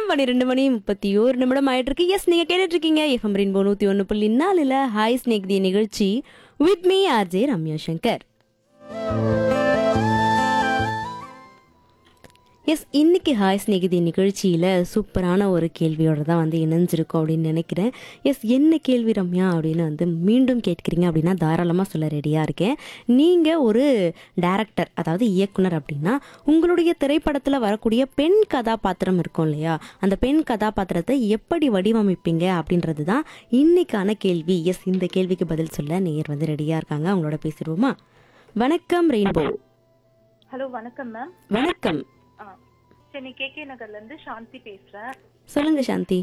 நேரம் பன்னிரெண்டு மணி முப்பத்தி ஓரு நிமிடம் ஆயிட்டு இருக்கு எஸ் நீங்க கேட்டுட்டு இருக்கீங்க எஃப்எம் ரெயின்போ நூத்தி ஒன்னு புள்ளி நாலுல ஹாய் ஸ்னேக் தி நிகழ்ச்சி with me RJ Ramya Shankar yes இன்னைக்கு ஹாய் ஸ்நேகிதி நிகழ்ச்சியில் சூப்பரான ஒரு கேள்வியோட தான் வந்து இணைஞ்சிருக்கோம் அப்படின்னு நினைக்கிறேன் எஸ் என்ன கேள்வி ரம்யா அப்படின்னு வந்து மீண்டும் கேட்குறீங்க அப்படின்னா தாராளமாக சொல்ல ரெடியாக இருக்கேன் நீங்கள் ஒரு டைரக்டர் அதாவது இயக்குனர் அப்படின்னா உங்களுடைய திரைப்படத்தில் வரக்கூடிய பெண் கதாபாத்திரம் இருக்கும் இல்லையா அந்த பெண் கதாபாத்திரத்தை எப்படி வடிவமைப்பீங்க அப்படின்றது தான் இன்னைக்கான கேள்வி எஸ் இந்த கேள்விக்கு பதில் சொல்ல நேயர் வந்து ரெடியாக இருக்காங்க அவங்களோட பேசிடுவோமா வணக்கம் ரெயின்போ ஹலோ வணக்கம் மேம் வணக்கம் ஆ சென்னை கேகே நகர்ல இருந்து சாந்தி பேசுறேன் சொல்லுங்க சாந்தி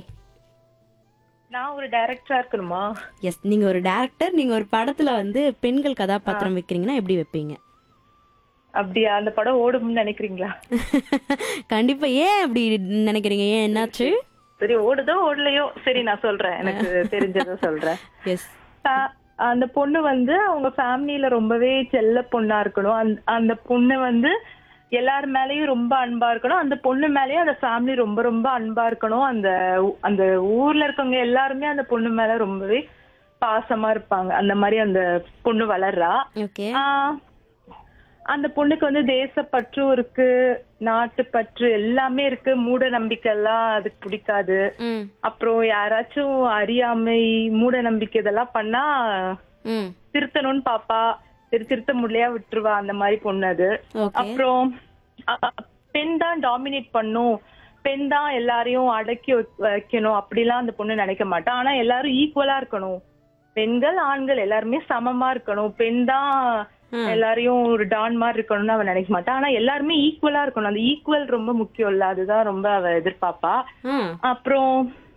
நான் ஒரு டைரக்டரா இருக்கணுமா எஸ் நீங்க ஒரு டேரக்டர் நீங்க ஒரு படத்துல வந்து பெண்கள் கதாபாத்திரம் வைக்கிறீங்கன்னா எப்படி வைப்பீங்க அப்படியா அந்த படம் ஓடும்னு நினைக்கிறீங்களா கண்டிப்பா ஏன் அப்படி நினைக்கிறீங்க ஏன் என்னாச்சு சரி ஓடுதோ ஓடலையோ சரி நான் சொல்றேன் எனக்கு தெரிஞ்சதை சொல்றேன் எஸ் ஆ, அந்த பொண்ணு வந்து அவங்க ஃபேமிலியில ரொம்பவே செல்ல பொண்ணா இருக்கணும் அந்த- அந்த பொண்ணு வந்து எல்லார் மேலயும் ரொம்ப அன்பா இருக்கணும் அந்த பொண்ணு மேலயும் அந்த ஃபேமிலி ரொம்ப ரொம்ப அன்பா இருக்கணும் அந்த ஊ- அந்த ஊர்ல இருக்கவங்க எல்லாருமே அந்த பொண்ணு மேல ரொம்பவே பாசமா இருப்பாங்க அந்த மாதிரி அந்த பொண்ணு வளர்றா ஓகே ஆஹ் அந்த பொண்ணுக்கு வந்து தேசப்பற்றும் இருக்கு நாட்டுப்பற்று எல்லாமே இருக்கு மூட நம்பிக்கை எல்லாம் அதுக்கு பிடிக்காது ம் அப்புறம் யாராச்சும் அறியாமை மூட நம்பிக்கை இதெல்லாம் பண்ணா ம் திருத்தணும்னு பாப்பா சரி திருத்த முடியலையா விட்டுருவா அந்த மாதிரி பொண்ணு அது ஓகே அப்புறம் அ- பெண் தான் டாமினேட் பண்ணும் பெண் தான் எல்லாரையும் அடக்கி வைக்- வைக்கணும் அப்படிலாம் அந்த பொண்ணு நினைக்க மாட்டா ஆனா எல்லாரும் ஈக்குவலா இருக்கணும் பெண்கள் ஆண்கள் எல்லாருமே சமமா இருக்கணும் பெண் தான் எல்லாரையும் ஒரு டான் மாதிரி இருக்கணும்னு அவ நினைக்க மாட்டா ஆனா எல்லாருமே ஈக்குவலா இருக்கணும் அந்த ஈக்குவல் ரொம்ப முக்கியம் இல்ல அதுதான் ரொம்ப அவ எதிர்பார்ப்பா ஆ அப்புறம்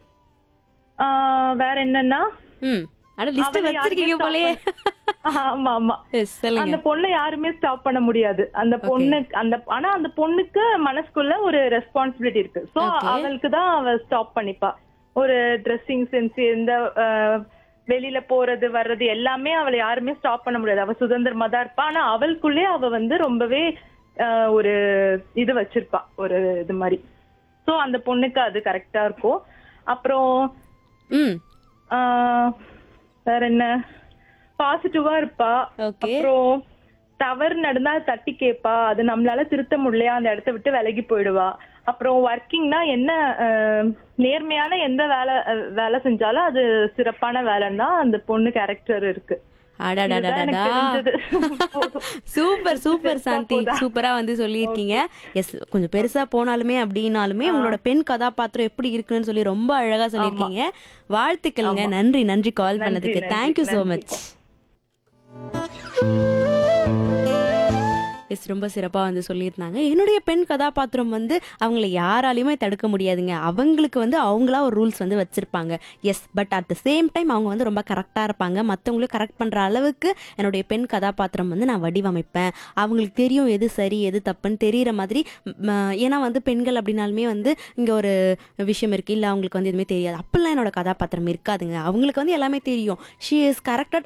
ஆஹ் வேற என்னன்னா ம் அட லிஸ்ட் அவளை வச்சிருக்கீங்க யாருமே போலயே ஆமா ஆமா எஸ் சொல்லுங்க அந்த பொண்ணை யாருமே ஸ்டாப் பண்ண முடியாது அந்த பொண்ணு அந்த ஆனா அந்த பொண்ணுக்கு மனசுக்குள்ள ஒரு ரெஸ்பான்சிபிலிட்டி இருக்கு சோ Okay. அவளுக்கு தான் அவ ஸ்டாப் பண்ணிப்பா ஒரு ட்ரெஸ்ஸிங் சென்ஸ் எந்த அஹ், வெளியில போறது வர்றது எல்லாமே அவளை யாருமே ஸ்டாப் பண்ண முடியாது அவ சுதந்திரமா தான் இருப்பா ஆனா அவளுக்குள்ளே அவ வந்து ரொம்பவே அஹ், ஒரு இது வச்சிருப்பா ஒரு இது மாதிரி சோ அந்த பொண்ணுக்கு அது கரெக்டா இருக்கும் அப்புறம் ம் ஆஹ், வேற என்ன பாசிட்டிவா இருப்பா ஓகே அப்புறம் தவறு நடந்தா அது தட்டி கேப்பா அது நம்மளால திருத்த முடியலையா அந்த இடத்த விட்டு விலகி போயிடுவா அப்புறம் ஒர்க்கிங்னா என்ன அஹ், நேர்மையான எந்த வேலை அஹ், வேலை செஞ்சாலும் அது சிறப்பான வேலைன்னு தான் அந்த பொண்ணு கேரக்டர் இருக்கு இதுதான் அடடடடடா எனக்கு தெரிஞ்சது. போதும். சூப்பர் சூப்பர் பெருசா சாந்தி போதா? சூப்பரா வந்து சொல்லியிருக்கீங்க எஸ் கொஞ்சம் பெருசா போனாலுமே அப்படின்னாலுமே உங்களோட பெண் கதாபாத்திரம் எப்படி இருக்குன்னு சொல்லி ரொம்ப அழகா சொல்லியிருக்கீங்க வாழ்த்துக்கள்ங்க நன்றி நன்றி கால் பண்ணதுக்கு நன்றி, தேங்க்யூ ஸோ நன்றி. மச் எஸ் ரொம்ப சிறப்பாக வந்து சொல்லியிருந்தாங்க என்னுடைய பெண் கதாபாத்திரம் வந்து அவங்கள யாராலையுமே தடுக்க முடியாதுங்க அவங்களுக்கு வந்து அவங்களா ஒரு ரூல்ஸ் வந்து வச்சிருப்பாங்க yes but at the same time அவங்க வந்து ரொம்ப கரெக்டாக இருப்பாங்க மற்றவங்களையும் கரெக்ட் பண்ணுற அளவுக்கு என்னுடைய பெண் கதாபாத்திரம் வந்து நான் வடிவமைப்பேன் அவங்களுக்கு தெரியும் எது சரி எது தப்புன்னு தெரியிற மாதிரி ம, ஏன்னா வந்து பெண்கள் அப்படின்னாலுமே வந்து இங்கே ஒரு விஷயம் இருக்குது இல்லை அவங்களுக்கு வந்து எதுவுமே தெரியாது அப்படிலாம் என்னோட கதாபாத்திரம் இருக்காதுங்க அவங்களுக்கு வந்து எல்லாமே தெரியும் ஷி இஸ் கரெக்டட்